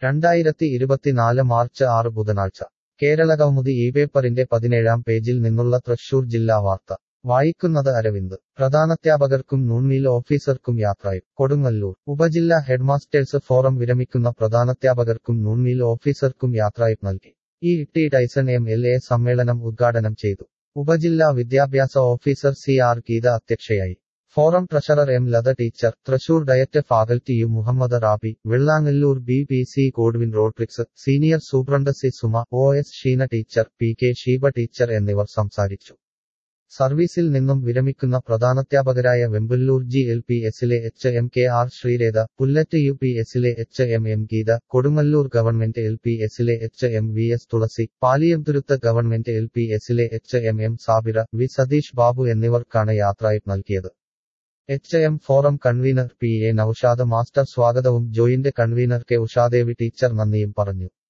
രണ്ടായിരത്തി ഇരുപത്തിനാല് മാർച്ച് ആറ് ബുധനാഴ്ച കേരളകൗമുദി ഈ പേപ്പറിന്റെ പതിനേഴാം പേജിൽ നിന്നുള്ള തൃശൂർ ജില്ലാ വാർത്ത വായിക്കുന്നത് അരവിന്ദ് പ്രധാനാധ്യാപകർക്കും നൂൺമീൽ ഓഫീസർക്കും യാത്രയും കൊടുങ്ങല്ലൂർ ഉപജില്ലാ ഹെഡ്മാസ്റ്റേഴ്സ് ഫോറം വിരമിക്കുന്ന പ്രധാനാധ്യാപകർക്കും നൂൺമീൽ ഓഫീസർക്കും യാത്രയും നൽകി E T Tyson M L A സമ്മേളനം ഉദ്ഘാടനം ചെയ്തു ഉപജില്ലാ വിദ്യാഭ്യാസ ഓഫീസർ സി ആർ ഗീത അധ്യക്ഷയായി forum treasurer M Latha teacher Thrissur DIET faculty U Muhammad Rabi Vellangallur B P C Godwin Rodrigues senior superintendent C Suma O S Sheena teacher P K Sheeba teacher എന്നിവർ സംസാരിച്ചു സർവീസിൽ നിന്നും വിരമിക്കുന്ന പ്രധാനാധ്യാപകരായ വെമ്പല്ലൂർ ജി എൽ പി എസിലെ H M K R Sreerekha Pullut U P എസിലെ H M M Geetha Kodungallur government L P എസിലെ H M V S Thulasi Paliyamthuruth government L P എസിലെ H M M Sabira V Satheesh Babu എന്നിവർക്കാണ് യാത്രയപ്പ് നൽകിയത് H M forum convener P A Noushad master സ്വാഗതവും joint convener K Ushadevi teacher നന്ദിയും പറഞ്ഞു